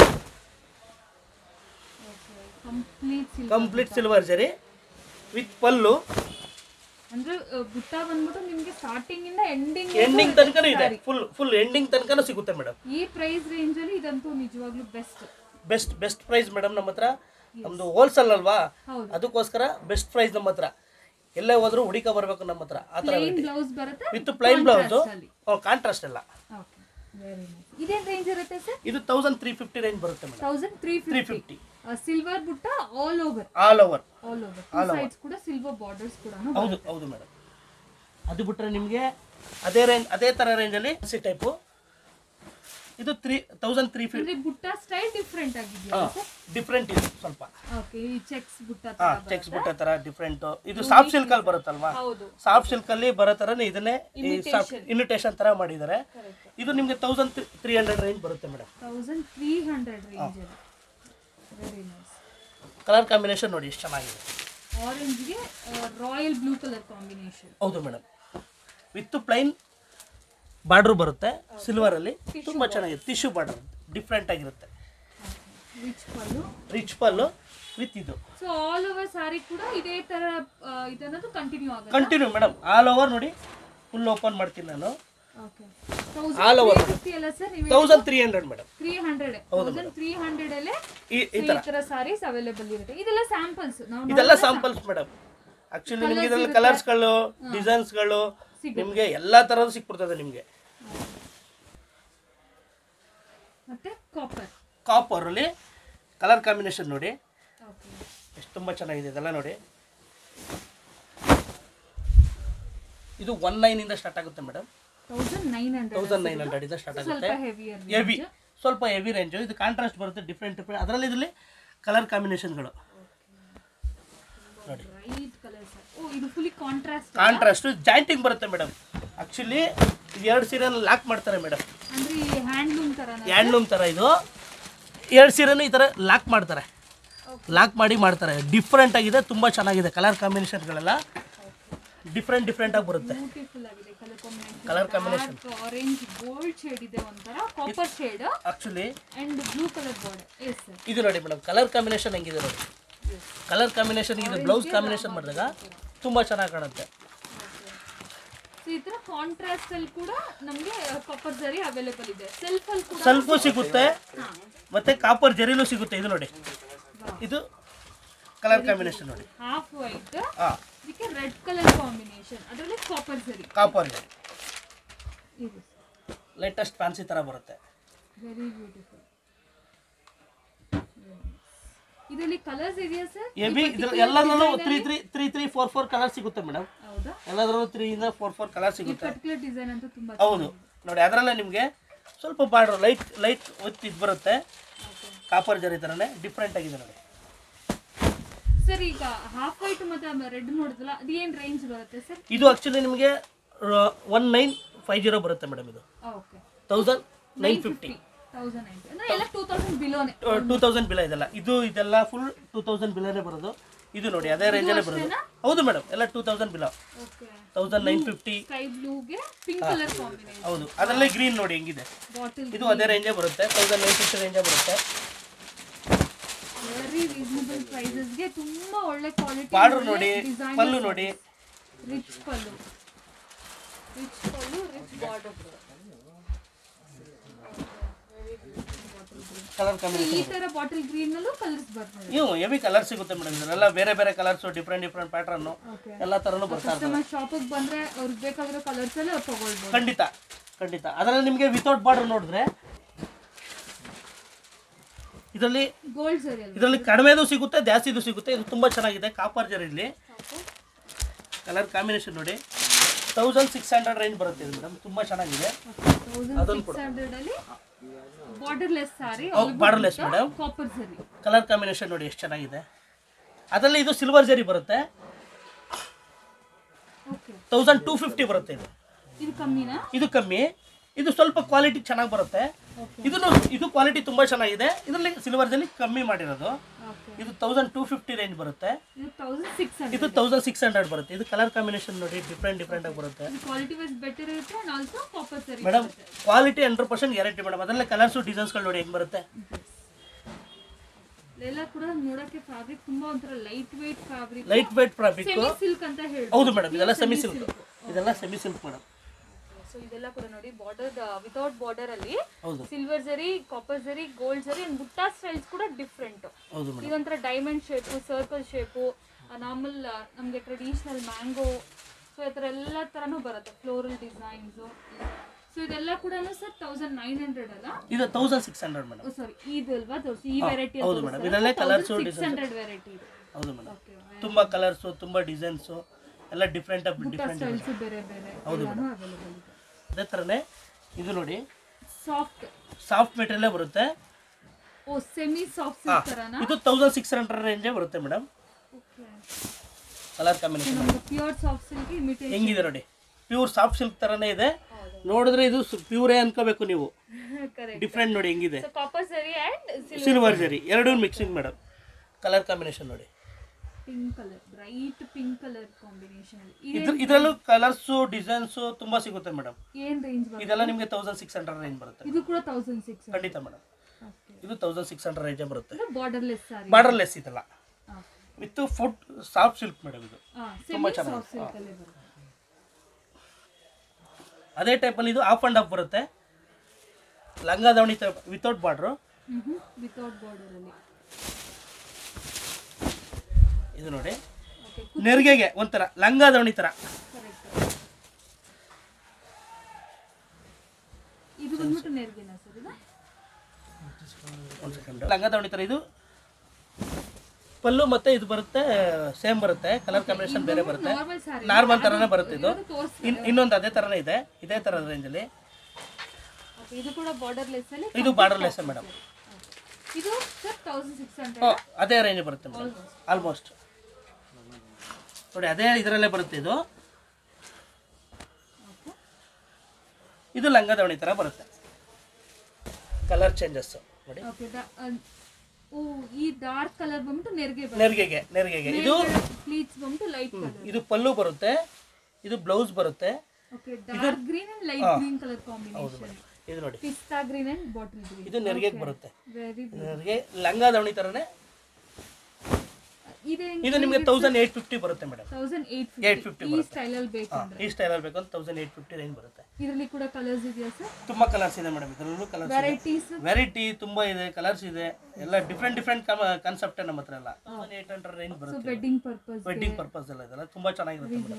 ಕಂಪ್ಲೀಟ್ ಸಿಲ್ವರ್ ಕಂಪ್ಲೀಟ್ ಸಿಲ್ವರ್ ಜರಿ ವಿತ್ ಪಲ್ಲು ಅಂದ್ರೆ ಆ, ಬುಟ್ಟ ಬಂದ್ಬಿಟ್ಟು ನಿಮ್ಗೆ ಸ್ಟಾರ್ಟಿಂಗ್ ಇಂದ ಎಂಡಿಂಗ್ ಎಂಡಿಂಗ್ ತನಕನೂ ಇದೆ ಫುಲ್ ಫುಲ್ ಎಂಡಿಂಗ್ ತನಕನೂ ಸಿಗುತ್ತೆ ಮೇಡಮ್ ಈ ಪ್ರೈಸ್ ರೇಂಜ್ ಅಲ್ಲಿ ಇದಂತೂ ನಿಜವಾಗ್ಲೂ best best best price madam ನಮ್ಮ ಹತ್ರ ನಮ್ದು ಹೋಲ್ಸೇಲ್ ಅಲ್ವಾ ಹೌದು ಅದಕ್ಕೋಸ್ಕರ ಬೆಸ್ಟ್ ಪ್ರೈಸ್ ನಮ್ಮ ಹತ್ರ ಎಲ್ಲೇ ಹೋದ್ರು ಹುಡುಕ ಬರಬೇಕು ನಮ್ಮ ಹತ್ರ ಆ ಥರ ಪ್ಲೇನ್ ಬ್ಲೌಸ್ ಬರುತ್ತೆ ವಿತ್ ಪ್ಲೈನ್ ಬ್ಲೌಸು ಅಲ್ಲಿ ಕಾಂಟ್ರಾಸ್ಟ್ ಎಲ್ಲ ಓಕೆ ವೆರಿ ನೈಸ್ ಇದೇನ್ ರೇಂಜ್ ಇರುತ್ತೆ ಸರ್ ಇದು ತೌಸಂಡ್ ತ್ರೀ ಫಿಫ್ಟಿ ರೇಂಜ್ ಬರುತ್ತೆ madam thousand three three fifty fifty silver ಬುಟ್ಟ all over all over all over two sides ಕೂಡ ಸಿಲ್ವರ್ ಬಾರ್ಡರ್ಸ್ ಕೂಡ ಹೌದು ಹೌದು ಮೇಡಮ್ ಅದು ಬಿಟ್ಟರೆ ನಿಮಗೆ ಅದೇ ರೇಂಜ್ ಅದೇ ಥರ ರೇಂಜಲ್ಲಿ ಸಿ ಟೈಪು ಇದು ತ್ರೀ ತೌಸಂಡ್ ತ್ರೀ ಫಿಫ್ಟಿ ಅಂದ್ರೆ ಬುಟ್ಟ ಸ್ಟೈಲ್ ಡಿಫ್ರೆಂಟ್ ಆಗಿದೆಯಾ ಹಾಂ ಡಿಫ್ರೆಂಟ್ ಇದೆ ಸ್ವಲ್ಪ ಓಕೆ ಈ ಚೆಕ್ಸ್ ಬುಟ್ಟ ತರ ಹಾಂ ಚೆಕ್ಸ್ ಬುಟ್ಟ ಥರ ಡಿಫ್ರೆಂಟು ಇದು ಸಾಫ್ಟ್ ಸಿಲ್ಕಲ್ಲಿ ಬರುತ್ತಲ್ವಾ ಹೌದು ಸಾಫ್ಟ್ ಸಿಲ್ಕಲ್ಲಿ ಬರೋ ಥರನೇ ಇದನ್ನೇ ಈ ಸಾಫ್ಟ್ ಇನ್ವಿಟೇಷನ್ ಥರ ಮಾಡಿದ್ದಾರೆ ಇದು ನಿಮಗೆ ತೌಸಂಡ್ ತ್ರೀ ಹಂಡ್ರೆಡ್ ರೇಂಜ್ ಬರುತ್ತೆ madam thousand three hundred range ಅಲ್ಲಿ ವೆರಿ ನೈಸ್ ಕಲರ್ ಕಾಂಬಿನೇಷನ್ ನೋಡಿ ಎಷ್ಟು ಚೆನ್ನಾಗಿದೆ ಆರೆಂಜ್ಗೆ ರಾಯಲ್ ಬ್ಲೂ ಕಲರ್ ಕಾಂಬಿನೇಷನ್ ಹೌದು ಮೇಡಮ್ ವಿತ್ ಪ್ಲೈನ್ ಬಾರ್ಡ್ರು ಬರುತ್ತೆ ಸಿಲ್ವರಲ್ಲಿ ತುಂಬ ಚೆನ್ನಾಗಿದೆ ಟಿಶ್ಯೂ ಬಾರ್ಡರ್ ಡಿಫ್ರೆಂಟ್ ಆಗಿರುತ್ತೆ rich pallu rich pallu with ಇದು ಸೊ ಆಲ್ ಓವರ್ ಸಾರಿ ಕೂಡ ಇದೇ ತರ ಆ, ಇದನ್ನದು ಕಂಟಿನ್ಯೂ ಆಗುತ್ತೆ ಕಂಟಿನ್ಯೂ ಮೇಡಮ್ ಆಲ್ ಓವರ್ ನೋಡಿ ಫುಲ್ ಓಪನ್ ಮಾಡ್ತೀನಿ ನಾನು okay All over. Thousand fifty ಅಲ್ಲ ಸರ್ ನೀವು thousand three hundred madam three hundred thousand three hundred ಅಲ್ಲೇ ಈ ಈ ಈ ಥರ ತರ ಸಾರೀಸ್ ಅವೈಲೇಬಲ್ ಇರುತ್ತೆ ಇದೆಲ್ಲ ಸ್ಯಾಂಪಲ್ಸ್ ನಾವು ಇದೆಲ್ಲ ಸಾಂಪಲ್ಸ್ ಮೇಡಮ್ ಆಕ್ಚುಲಿ ನಿಮ್ಗೆ ಇದರಲ್ಲಿ ಕಲರ್ಸ್ಗಳು ಡಿಸೈನ್ಸ್ಗಳು ನಿಮಗೆ ಎಲ್ಲ ಥರದ್ದು ಸಿಕ್ಬಿಡ್ತದೆ ನಿಮಗೆ ಮತ್ತೆ ಕಾಪರ್ ಕಾಪರಲ್ಲಿ ಕಲರ್ ಕಾಂಬಿನೇಷನ್ ನೋಡಿ ಓಕೆ ಎಷ್ಟು ತುಂಬ ಚೆನ್ನಾಗಿದೆ ಇದೆಲ್ಲ ನೋಡಿ ಇದು ಒನ್ ನೈನಿಂದ ಸ್ಟಾರ್ಟ್ ಆಗುತ್ತೆ madam thousand nine hundred thousand nine ಹಂಡ್ರೆಡಿಂದ ಸ್ಟಾರ್ಟ್ ಆಗುತ್ತೆ ಸ್ವಲ್ಪ ಹೆವಿಯರ್ ಹೆವಿ ಸ್ವಲ್ಪ ಹೆವಿ ರೇಂಜು ಇದು ಕಾಂಟ್ರಾಸ್ಟ್ ಬರುತ್ತೆ ಡಿಫ್ರೆಂಟ್ ಡಿಫ್ರೆಂಟ್ ಅದರಲ್ಲಿ ಇದರಲ್ಲಿ ಕಲರ್ ಕಾಂಬಿನೇಷನ್ಗಳು ನೋಡಿ ಬ್ರೈಟ್ ಕಲರ್ ಸರ್ ಓ ಇದು ಫುಲ್ಲಿ ಕಾಂಟ್ರಾಸ್ಟ್ ಕಾಂಟ್ರಾಸ್ಟು ಜಾಯಿಂಟಿಂಗ್ ಬರುತ್ತೆ ಮೇಡಮ್ ಆ್ಯಕ್ಚುಲಿ ಎರಡು ಸೀರೆನ ಲಾಕ್ ಮಾಡ್ತಾರೆ ಮೇಡಮ್ ಅಂದ್ರೆ ಈ ಹ್ಯಾಂಡ್ಲೂಮ್ ತರ ಹ್ಯಾಂಡ್ಲೂಮ್ ಥರ ಇದು ಎರಡು ಸೀರೆನೂ ಈ ಥರ ಲಾಕ್ ಮಾಡ್ತಾರೆ ಲಾಕ್ ಮಾಡಿ ಮಾಡ್ತಾರೆ ಡಿಫ್ರೆಂಟ್ ಆಗಿದೆ ತುಂಬ ಚೆನ್ನಾಗಿದೆ ಕಲರ್ ಕಾಂಬಿನೇಷನ್ಗಳೆಲ್ಲ ಡಿಫ್ರೆಂಟ್ ಡಿಫ್ರೆಂಟಾಗಿ ಬರುತ್ತೆ ಬ್ಯೂಟಿಫುಲ್ ಆಗಿದೆ colour combination colour combination orange gold shade ಇದೆ ಒಂಥರ copper shade actually and blue colour border yes sir ಇದು ನೋಡಿ ಮೇಡಮ್ ಕಲರ್ ಕಾಂಬಿನೇಷನ್ ಹೆಂಗಿದೆ ನೋಡಿ ಕಲರ್ ಕಾಂಬಿನೇಷನ್ ಇದು ಬ್ಲೌಸ್ ಕಾಂಬಿನೇಷನ್ ಮಾಡಿದಾಗ ತುಂಬ ಚೆನ್ನಾಗಿ ಕಾಣುತ್ತೆ ಸೊ ಈ ತರ ಕಾಂಟ್ರಾಸ್ಟ್ ಅಲ್ಲಿ ಕೂಡ ನಮಗೆ ಕಾಪರ್ ಜರಿ ಅವೈಲೇಬಲ್ ಇದೆ ಸೆಲ್ಫ್ ಅಲ್ಲಿ ಕೂಡ ಸ್ವಲ್ಪೂ ಸಿಗುತ್ತೆ ಮತ್ತೆ ಕಾಪರ್ ಜರಿನೂ ಸಿಗುತ್ತೆ ಇದು ನೋಡಿ ಇದು ಕಲರ್ ಕಾಂಬಿನೇಷನ್ ನೋಡಿ ಹಾಫ್ ವೈಟ್ ಹಾಂ ಇದಕ್ಕೆ ರೆಡ್ ಕಲರ್ ಕಾಂಬಿನೇಷನ್ ಅದರಲ್ಲಿ ಕಾಪರ್ ಜರಿ ಕಾಪರ್ ಜರಿ ಇದು ಲೇಟೆಸ್ಟ್ ಫ್ಯಾನ್ಸಿ ಥರ ಬರುತ್ತೆ ವೆರಿ ಬ್ಯೂಟಿಫುಲ್ ಇದರಲ್ಲಿ ಕಲರ್ಸ್ ಇದೆಯಾ ಸರ್ ಎ ಬಿ ಇದ್ರ ಎಲ್ಲದರಲ್ಲೂ three three three three four four colour ಸಿಗುತ್ತೆ ಮೇಡಮ್ ಹೌದಾ ಎಲ್ಲದರಲ್ಲೂ ತ್ರೀ ಇಂದ ಫೋರ್ ಫೋರ್ ಕಲರ್ ಸಿಗುತ್ತೆ ಪರ್ಟಿಕ್ಯುಲರ್ ಡಿಸೈನ್ ಅಂತ ತುಂಬಾ ಹೌದು ನೋಡಿ ಅದರಲ್ಲೇ ನಿಮಗೆ ಸ್ವಲ್ಪ ಬಾರ್ಡ್ರ್ ಲೈಟ್ ಲೈಟ್ ಒತ್ತಿ ಇದು ಬರುತ್ತೆ ಕಾಪರ್ ಜರಿ ಥರನೇ ಡಿಫ್ರೆಂಟ್ ಆಗಿದೆ ನೋಡಿ ಸರ್ ಈಗ ಹಾಫ್ ವೈಟ್ ಮತ್ತೆ ರೆಡ್ ನೋಡಿದ್ರಲ್ಲ ಅದು ಏನ್ ರೇಂಜ್ ಬರುತ್ತೆ ಸರ್ ಇದು ಆ್ಯಕ್ಚುಲಿ ನಿಮಗೆ ಒನ್ ನೈನ್ ಫೈವ್ ಜೀರೋ ಬರುತ್ತೆ ಮೇಡಮ್ ಇದು okay thousand nine fifty thousand ninety ಅಂದ್ರೆ ಎಲ್ಲ ಟೂ ತೌಸಂಡ್ ಬಿಲೋನೆ ಟೂ ತೌಸಂಡ್ ಬಿಲ ಇದೆಲ್ಲ ಇದು ಇದೆಲ್ಲ ಫುಲ್ ಟೂ ತೌಸಂಡ್ ಬಿಲನೇ ಬರೋದು ಇದು ನೋಡಿ ಅದೇ ರೇಂಜಲ್ಲೇ ಬರೋದು ಹೌದು ಮೇಡಮ್ ಎಲ್ಲ two thousand below okay thousand nine fifty sky ಬ್ಲೂಗೆ ಪಿಂಕ್ ಕಲರ್ ಕಾಂಬಿನೇಷನ್ ಹೌದು ಅದರಲ್ಲೇ ಗ್ರೀನ್ ನೋಡಿ ಹೆಂಗಿದೆ ಬಾಟಲ್ ಇದು ಅದೇ ರೇಂಜೇ ಬರುತ್ತೆ ತೌಸಂಡ್ ನೈನ್ ಫಿಫ್ಟಿ ರೇಂಜೇ ಬರುತ್ತೆ ವೆರಿ ರೀಸನಬಲ್ ಪ್ರೈಸಸ್ಗೆ ತುಂಬಾ ಒಳ್ಳೆ ಕ್ವಾಲಿಟಿ ಬಾರ್ಡರ್ ನೋಡಿ ಪಲ್ಲು ನೋಡಿ ರಿಚ್ ಪಲ್ಲು ರಿಚ್ ಪಲ್ಲು ರಿಚ್ ಬಾರ್ಡರ್ ಕಲರ್ ಕಾಂಬಿನೇಷನ್ ಈ ತರ ಬಾಟಲ್ ಗ್ರೀನ್ ನಲ್ಲೂ ಕಲರ್ಸ್ ಬರ್ತದೆ ನೀವು ಹೆವಿ ಕಲರ್ ಸಿಗುತ್ತೆ ಮೇಡಮ್ ಇದೆಲ್ಲ ಬೇರೆ ಬೇರೆ colours different different pattern okay ಎಲ್ಲ ಥರನೂ ಬರ್ತಾ ಇರ್ತದೆ ಕಸ್ಟಮರ್ ಶಾಪಿಗೆ ಬಂದ್ರೆ ಅವ್ರಿಗೆ ಬೇಕಾಗಿರೋ ಕಲರ್ಸ್ ಎಲ್ಲ ಅವ್ರು ತಗೊಳ್ಬೋದು ಖಂಡಿತ ಖಂಡಿತ ಅದರಲ್ಲಿ ನಿಮಗೆ ವಿತೌಟ್ ಬಾರ್ಡರ್ ನೋಡಿದ್ರೆ ಇದರಲ್ಲಿ ಗೋಲ್ಡ್ ಸರಿ ಅಲ್ವಾ ಇದರಲ್ಲಿ ಕಡಿಮೆದು ಸಿಗುತ್ತೆ ಜಾಸ್ತಿದು ಸಿಗುತ್ತೆ ಇದು ತುಂಬ ಚೆನ್ನಾಗಿದೆ ಕಾಪರ್ ಜರಲ್ಲಿ ಕಲರ್ ಕಾಂಬಿನೇಷನ್ ನೋಡಿ ತೌಸಂಡ್ ಸಿಕ್ಸ್ ಹಂಡ್ರೆಡ್ ರೇಂಜ್ ಬರುತ್ತೆ ಇದು ಮೇಡಮ್ ತುಂಬ ಚೆನ್ನಾಗಿದೆ ತೌಸಂಡ್ ಸಿಕ್ಸ್ ಹಂಡ್ರೆಡ್ ಅಲ್ಲಿ borderless sari borderless madam copper ಸರಿ ಕಲರ್ ಕಾಂಬಿನೇಷನ್ ನೋಡಿ ಎಷ್ಟು ಚೆನ್ನಾಗಿದೆ ಅದರಲ್ಲಿ ಇದು ಸಿಲ್ವರ್ ಜರಿ ಬರುತ್ತೆ ಓಕೆ ತೌಸಂಡ್ ಟೂ ಫಿಫ್ಟಿ ಬರುತ್ತೆ ಇದು ಇದು ಕಮ್ಮಿನಾ ಇದು ಕಮ್ಮಿ ಇದು ಸ್ವಲ್ಪ ಕ್ವಾಲಿಟಿ ಚೆನ್ನಾಗಿ ಬರುತ್ತೆ ಇದನ್ನು ಇದು ಕ್ವಾಲಿಟಿ ತುಂಬ ಚೆನ್ನಾಗಿದೆ ಇದರಲ್ಲಿ ಸಿಲ್ವರ್ ಜಲ್ಲಿ ಕಮ್ಮಿ ಮಾಡಿರೋದು ಓಕೆ ಇದು ತೌಸಂಡ್ ಟೂ ಫಿಫ್ಟಿ ರೇಂಜ್ ಬರುತ್ತೆ ಇದು ತೌಸಂಡ್ ಸಿಕ್ಸ್ ಹಂಡ್ರೆಡ್ ಇದು ತೌಸಂಡ್ ಸಿಕ್ಸ್ ಹಂಡ್ರೆಡ್ ಬರುತ್ತೆ ಇದು ಕಲರ್ ಕಾಂಬಿನೇಷನ್ ನೋಡಿ ಡಿಫ್ರೆಂಟ್ ಡಿಫ್ರೆಂಟ್ ಆಗಿ ಬರುತ್ತೆ ಕ್ವಾಲಿಟಿ ವೈಸ್ ಬೆಟರ್ ಇರುತ್ತೆ ಅಂಡ್ ಆಲ್ಸೋ ಕಾಪರ್ ಸರಿ madam quality hundred percent guarantee madam ಅದರಲ್ಲೇ ಕಲರ್ಸು ಡಿಸೈನ್ಸ್ಗಳು ನೋಡಿ ಹೆಂಗೆ ಬರುತ್ತೆ ಎಲ್ಲ ಕೂಡ ನೋಡಕ್ಕೆ ಫ್ಯಾಬ್ರಿಕ್ ತುಂಬಾ ಒಂಥರ light weight fabric light weight fabric semi silk ಅಂತ ಹೇಳಿ ಹೌದು ಮೇಡಮ್ ಇದೆಲ್ಲ ಸೆಮಿ ಸಿಲ್ಕ್ ಇದೆಲ್ಲ ಸೆಮಿ ಸಿಲ್ಕ್ ಮೇಡಮ್ ಸೊ ಇದೆಲ್ಲ ಕೂಡ ನೋಡಿ ಬಾರ್ಡರ್ ವಿತೌಟ್ ಬಾರ್ಡರ್ ಅಲ್ಲಿ ಹೌದು ಸಿಲ್ವರ್ ಜರಿ ಕಾಪರ್ ಜರಿ ಗೋಲ್ಡ್ ಜರಿ ಅಂಡ್ ಬುಟ್ಟ ಸ್ಟೈಲ್ಸ್ ಕೂಡ ಡಿಫ್ರೆಂಟ್ ಹೌದು ಮೇಡಮ್ ಇದೊಂಥರ diamond shape circle shape normal ನಮಗೆ ಟ್ರೆಡಿಷನಲ್ ಮ್ಯಾಂಗೋ ಸೊ ಈ ಥರ ಎಲ್ಲ ಥರನೂ ಬರುತ್ತೆ ಫ್ಲೋರಲ್ ಡಿಸೈನ್ಸು ಸೊ ಇದೆಲ್ಲ ಕೂಡ ಸರ್ ತೌಸಂಡ್ ನೈನ್ ಹಂಡ್ರೆಡ್ ಅಲ್ಲ ಇದು thousand six hundred madam sorry ಇದು ಅಲ್ವಾ ತೋರಿಸಿ ಈ ವೆರೈಟಿ ಹೌದು ಮೇಡಮ್ ಇದರಲ್ಲೇ ಕಲರ್ಸು ಸಿಕ್ಸ್ ಹಂಡ್ರೆಡ್ ವೆರೈಟಿ ಇದು ಹೌದು ಮೇಡಮ್ ಓಕೆ ತುಂಬ ಕಲರ್ಸು ತುಂಬ ಡಿಸೈನ್ಸು ಎಲ್ಲ ಡಿಫ್ರೆಂಟ್ ಆಗಿ ಡಿಫ್ರೆಂಟ್ ಸ್ಟೈಲ್ಸ್ ಬೇರೆ ಬೇರೆ ಎಲ್ಲಾನು ಅವೈಲೇಬಲ್ ಇದೆ ಅದೇ ಥರನೇ ಇದು ನೋಡಿ ಸಾಫ್ಟ್ ಸಾಫ್ಟ್ ಮೆಟೀರಿಯಲ್ಲೇ ಬರುತ್ತೆ ಓ ಸೆಮಿ ಸಾಫ್ಟ್ ಸಿಲ್ಕ್ ತರನಾ ಇದು ತೌಸಂಡ್ ಸಿಕ್ಸ್ ಹಂಡ್ರೆಡ್ ರೇಂಜೇ ಬರುತ್ತೆ ಮೇಡಮ್ ಓಕೆ ಕಲರ್ ಕಾಂಬಿನೇಷನ್ ನಮ್ಗೆ ಪ್ಯೂರ್ ಸಾಫ್ಟ್ ಸಿಲ್ಕ್ ಇಮಿಟೇಷನ್ ಹೆಂಗಿದೆ ನೋಡಿ ಪ್ಯೂರ್ ಸಾಫ್ಟ್ ಸಿಲ್ಕ್ ಥರನೇ ಇದೆ ನೋಡಿದ್ರೆ ಇದು ಪ್ಯೂರೇ ಅನ್ಕೋಬೇಕು ನೀವು ಕರೆಕ್ಟ್ ಡಿಫ್ರೆಂಟ್ ನೋಡಿ ಹೆಂಗಿದೆ ಸೊ ಕಾಪರ್ ಸರಿ ಅಂಡ್ ಸಿಲ್ವರ್ ಸಿಲ್ವರ್ ಜರಿ ಎರಡೂ ಮಿಕ್ಸಿಂಗ್ ಮೇಡಮ್ ಕಲರ್ ಕಾಂಬಿನೇಷನ್ ನೋಡಿ pink colour bright pink colour combination ಇದ್ರ ಇದರಲ್ಲೂ ಕಲರ್ಸು ಡಿಸೈನ್ಸು ತುಂಬ ಸಿಗುತ್ತೆ ಮೇಡಮ್ ಏನ್ ರೇಂಜ್ ಬರುತ್ತೆ ಇದೆಲ್ಲ ನಿಮಗೆ ತೌಸಂಡ್ ಸಿಕ್ಸ್ ಹಂಡ್ರೆಡ್ ರೇಂಜ್ ಬರುತ್ತೆ ಇದು ಕೂಡ ತೌಸಂಡ್ ಸಿಕ್ಸ್ ಖಂಡಿತ ಮೇಡಮ್ ಇದು ತೌಸಂಡ್ ಸಿಕ್ಸ್ ಹಂಡ್ರೆಡ್ ರೇಂಜೇ ಬರುತ್ತೆ ಬಾರ್ಡರ್ಲೆಸ್ ಸಾರಿ ಬಾರ್ಡರ್ಲೆಸ್ ಇದೆಲ್ಲ with pure soft silk madam ಇದು ಸೆಮಿ ಸಾಫ್ಟ್ ಸಿಲ್ಕ್ ಅಲ್ಲೇ ಬರುತ್ತೆ ಅದೇ ಟೈಪಲ್ಲಿ ಇದು ಆಫ್ ಆ್ಯಂಡ್ ಆಫ್ ಬರುತ್ತೆ ಲಂಗ ದಾವಣಿ ವಿತೌಟ್ ಬಾರ್ಡ್ರು ವಿತೌಟ್ ಬಾರ್ಡರ್ ಅಲ್ಲಿ ಇದು ನೋಡಿ ಓಕೆ ನೆರಿಗೆಗೆ ಒಂಥರ ಲಂಗ ದಾವಣಿ ಥರ ಕರೆಕ್ಟ್ ಇದು ಬಂದ್ಬಿಟ್ಟು ನೆರ್ಗೆನಾ ಸರ್ ಇದು ಒಂದು ಸೆಕೆಂಡ್ ಲಂಗ ದಾವಣಿ ಥರ ಇದು ಪಲ್ಲು ಮತ್ತೆ ಇದು ಬರುತ್ತೆ ಸೇಮ್ ಬರುತ್ತೆ ಕಲರ್ ಕಾಂಬಿನೇಷನ್ ಬೇರೆ ಬರುತ್ತೆ ನಾರ್ಮಲ್ ಸಾರಿ ನಾರ್ಮಲ್ ಥರನೇ ಬರುತ್ತೆ ಇದು ತೋರ್ಸ್ ಇನ್ ಇನ್ನೊಂದು ಅದೇ ಥರನೇ ಇದೆ ಇದೇ ಥರದ ರೇಂಜಲ್ಲಿ ಓಕೆ ಇದು ಕೂಡ ಬಾರ್ಡರ್ಲೆಸ್ ಅಲ್ಲಿ ಇದು ಬಾರ್ಡರ್ಲೆಸ್ ಮೇಡಮ್ ಇದು ಸರ್ ತೌಸಂಡ್ ಸಿಕ್ಸ್ ಹಂಡ್ರೆಡ್ ಅದೇ ರೇಂಜ್ ಬರುತ್ತೆ ಮೇಡಮ್ ಆಲ್ಮೋಸ್ಟ್ ನೋಡಿ ಅದೇ ಇದರಲ್ಲೇ ಬರುತ್ತೆ ಇದು ಇದು ಲಂಗ ದಾವಣಿ ಥರ ಬರುತ್ತೆ ಕಲರ್ ಚೇಂಜಸ್ ನೋಡಿ ಓಕೆ ಓ ಈ ಡಾರ್ಕ್ ಕಲರ್ ಬಂದ್ಬಿಟ್ಟು ನೆರಿಗೆ ಬರುತ್ತೆ ನೆರಿಗೆಗೆ ನೆರಿಗೆಗೆ ಇದು ಪ್ಲೀಟ್ಸ್ ಬಂದ್ಬಿಟ್ಟು ಲೈಟ್ ಕಲರ್ ಇದು ಪಲ್ಲು ಬರುತ್ತೆ ಇದು ಬ್ಲೌಸ್ ಬರುತ್ತೆ okay dark green and light green colour combination ಇದು ನೋಡಿ ಪಿಸ್ತಾ ಗ್ರೀನ್ ಅಂಡ್ ಬಾಟಲ್ ಗ್ರೀನ್ ಇದು ನೆರಿಗೆಗೆ ಬರುತ್ತೆ ವೆರಿ ನೆರಿಗೆ ಲಂಗ ದಾವಣಿ ಥರನೇ ಇದೆ ಇದು ನಿಮಗೆ ತೌಸಂಡ್ ಏಯ್ಟ್ ಫಿಫ್ಟಿ ಬರುತ್ತೆ madam thousand eight eight fifty ಈ ಸ್ಟೈಲ್ ಅಲ್ಲಿ ಬೇಕು ಅಂದ್ರೆ ಈ ಸ್ಟೈಲಲ್ಲಿ ಬೇಕು ಅಂತ ತೌಸಂಡ್ ಏಯ್ಟ್ ಫಿಫ್ಟಿ ರೇಂಜ್ ಬರುತ್ತೆ ಇದರಲ್ಲಿ ಕೂಡ ಕಲರ್ಸ್ ಇದೆಯಾ ಸರ್ ತುಂಬ ಕಲರ್ಸ್ ಇದೆ ಮೇಡಮ್ ಇದರಲ್ಲೂ ಕಲರ್ಸ್ ಇದೆ ವೆರೈಟೀಸ್ ವೆರೈಟಿ ತುಂಬ ಇದೆ ಕಲರ್ಸ್ ಇದೆ ಎಲ್ಲ ಡಿಫ್ರೆಂಟ್ ಡಿಫ್ರೆಂಟ್ ಕಾನ್ಸೆಪ್ಟ್ ನಮ್ಮ ಹತ್ರ ಎಲ್ಲ ಏಟ್ ಹಂಡ್ರೆಡ್ ರೇಂಜ್ ಬರುತ್ತೆ ವೆಡ್ಡಿಂಗ್ ಪರ್ಪಸ್ ವೆಡ್ಡಿಂಗ್ ಪರ್ಪಸ್ ಎಲ್ಲ ಇದೆಲ್ಲ ತುಂಬ ಚೆನ್ನಾಗಿರುತ್ತೆ ಮೇಡಮ್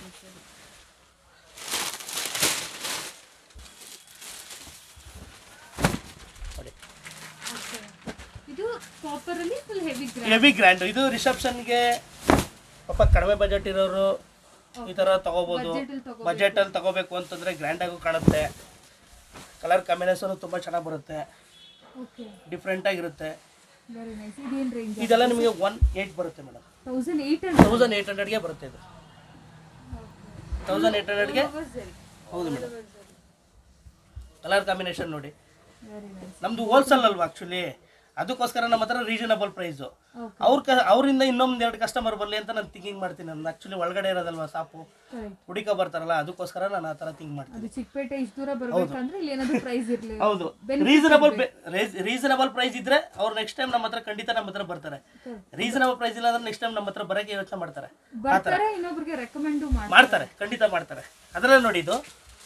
ನೋಡಿ ಇದು ಕಾಪರ್ ಅಲ್ಲಿ full heavy grand heavy grand ಇದು ರಿಸೆಪ್ಷನ್ಗೆ ಪಾಪ ಕಡಿಮೆ ಬಜೆಟ್ ಇರೋರು ಈ ಥರ ತಗೋಬೋದು ಬಜೆಟ್ ಅಲ್ಲಿ ತಗೋ ಬಜೆಟಲ್ಲಿ ತಗೋಬೇಕು ಅಂತಂದರೆ ಗ್ರ್ಯಾಂಡಾಗೂ ಕಾಣುತ್ತೆ ಕಲರ್ ಕಾಂಬಿನೇಷನು ತುಂಬ ಚೆನ್ನಾಗಿ ಬರುತ್ತೆ ಓಕೆ ಡಿಫ್ರೆಂಟ್ ಆಗಿರುತ್ತೆ ವೆರಿ ನೈಸ್ ಇದೇನ್ ರೇಂಜ್ ಇದೆಲ್ಲ ನಿಮಗೆ ಒನ್ ಏಯ್ಟ್ ಬರುತ್ತೆ madam thousand eight hundred thousand eight ಹಂಡ್ರೆಡ್ಗೆ ಬರುತ್ತೆ ಇದು ತೌಸಂಡ್ ಏಯ್ಟ್ ಹಂಡ್ರೆಡ್ಗೆ ಹೌದು ಮೇಡಮ್ ಕಲರ್ ಕಾಂಬಿನೇಷನ್ ನೋಡಿ ವೆರಿ ನೈಸ್ ನಮ್ಮದು ಹೋಲ್ಸೇಲ್ ಅಲ್ವಾ ಆ್ಯಕ್ಚುಲಿ ಅದಕ್ಕೋಸ್ಕರ ನಮ್ಮ ಹತ್ರ ರೀಸನಬಲ್ ಪ್ರೈಸು ಓಕೆ ಅವ್ರ ಕ ಅವರಿಂದ ಇನ್ನೊಂದು ಎರಡು ಕಸ್ಟಮರ್ ಬರಲಿ ಅಂತ ನಾನು ಥಿಂಕಿಂಗ್ ಮಾಡ್ತೀನಿ ನಾನು ಆ್ಯಕ್ಚುಲಿ ಒಳಗಡೆ ಇರೋದಲ್ವಾ ಸಾಪು ಕರೆಕ್ಟ್ ಹುಡುಕ ಬರ್ತಾರಲ್ಲ ಅದಕ್ಕೋಸ್ಕರ ನಾನು ಆ ಥರ ಥಿಂಕ್ ಮಾಡ್ತೀನಿ ಅದು ಚಿಕ್ಕಪೇಟೆ ಇಷ್ಟು ದೂರ ಬರ್ಬೇಕಂದ್ರೆ ಇಲ್ಲಿ ಏನಾದ್ರು ಪ್ರೈಸ್ ಇರ್ಲಿ ಹೌದು ರೀಸನಬಲ್ ರೀಸನಬಲ್ ಪ್ರೈಸ್ ಇದ್ರೆ ಅವ್ರು ನೆಕ್ಸ್ಟ್ ಟೈಮ್ ನಮ್ಮ ಹತ್ರ ಖಂಡಿತ ನಮ್ಮ ಹತ್ರ ಬರ್ತಾರೆ ರೀಸನಬಲ್ ಪ್ರೈಸ್ ಇಲ್ಲ ಅಂದ್ರೆ ನೆಕ್ಸ್ಟ್ ಟೈಮ್ ನಮ್ಮ ಹತ್ರ ಬರೋಕ್ಕೆ ಯೋಚನೆ ಮಾಡ್ತಾರೆ ಬರ್ತಾರೆ ಇನ್ನೊಬ್ರಿಗೆ ರೆಕಮೆಂಡು ಮಾಡಿ ಮಾಡ್ತಾರೆ ಖಂಡಿತ ಮಾಡ್ತಾರೆ ಅದರಲ್ಲಿ ನೋಡಿ ಇದು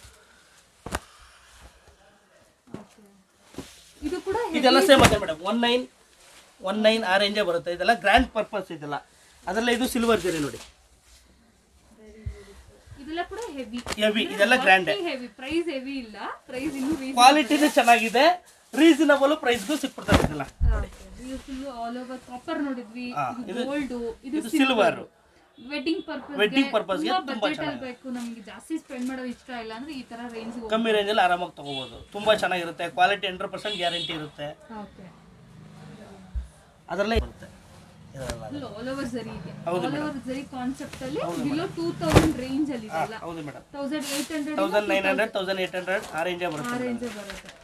ಇದು ಕೂಡ ಇದೆಲ್ಲ ಸೇಮ್ ಅದೇ madam one nine one nine ಆ ರೇಂಜೇ ಬರುತ್ತೆ ಇದೆಲ್ಲ ಗ್ರ್ಯಾಂಡ್ ಪರ್ಪಸ್ ಇದೆಲ್ಲ ಅದರಲ್ಲ ಇದು ಸಿಲ್ವರ್ ಜರಿ ನೋಡಿ ಇದೆಲ್ಲ ಕೂಡ ಹೆವಿ ಹೆವಿ ಇದೆಲ್ಲ ಗ್ರ್ಯಾಂಡೇ ಹೆವಿ ಪ್ರೈಸ್ ಹೆವಿ ಇಲ್ಲ ಪ್ರೈಸ್ ಇನ್ನೂ ಕ್ವಾಲಿಟಿನೂ ಚೆನ್ನಾಗಿದೆ ರೀಸನಬಲ್ ಪ್ರೈಸ್ಗೂ ಸಿಕ್ಬಿಡ್ತಾರೆ ಇದೆಲ್ಲ ಫುಲ್ ಆಲ್ ಓವರ್ ಕಾಪರ್ ನೋಡಿದ್ವಿ ಹಾ, ಇದು ಗೋಲ್ಡ್ ಇದು ಇದು silver wedding purpose Wedding purpose ಗೆ ತುಂಬಾ ಬಜೆಟ್ ಅಲ್ಲಿ ಬೇಕು ನಮಗೆ ಜಾಸ್ತಿ ಸ್ಪೆಂಡ್ ಮಾಡೋದು ಇಷ್ಟ ಇಲ್ಲ ಅಂದ್ರೆ ಈ ತರ ರೇಂಜ್ ಕಮ್ಮಿ ರೇಂಜಲ್ಲಿ ಆರಾಮಾಗಿ ತಗೋಬೋದು ತುಂಬಾ ಚೆನ್ನಾಗಿರುತ್ತೆ ಕ್ವಾಲಿಟಿ ಹಂಡ್ರೆಡ್ ಪರ್ಸೆಂಟ್ ಗ್ಯಾರಂಟಿ ಇರುತ್ತೆ ಓಕೆ ಅದರಲ್ಲೇ ಬರುತ್ತೆ ಇದೆಲ್ಲ. ಫುಲ್ ಆಲ್ ಓವರ್ ಜರಿ ಇದೆ ಹೌದು ಆಲ್ ಓವರ್ ಜರಿ ಕಾನ್ಸೆಪ್ಟ್ ಅಲ್ಲಿ ಬಿಲೋ ಟೂ ತೌಸಂಡ್ ರೇಂಜ್ ಅಲ್ಲಿ ಹಾ, ಇದೆಲ್ಲ ಹೌದು madam thousand eight hundred thousand nine hundred thousand eight hundred ಆ ರೇಂಜೇ ಆ ಬರುತ್ತೆ ರೇಂಜ್ ಬರುತ್ತೆ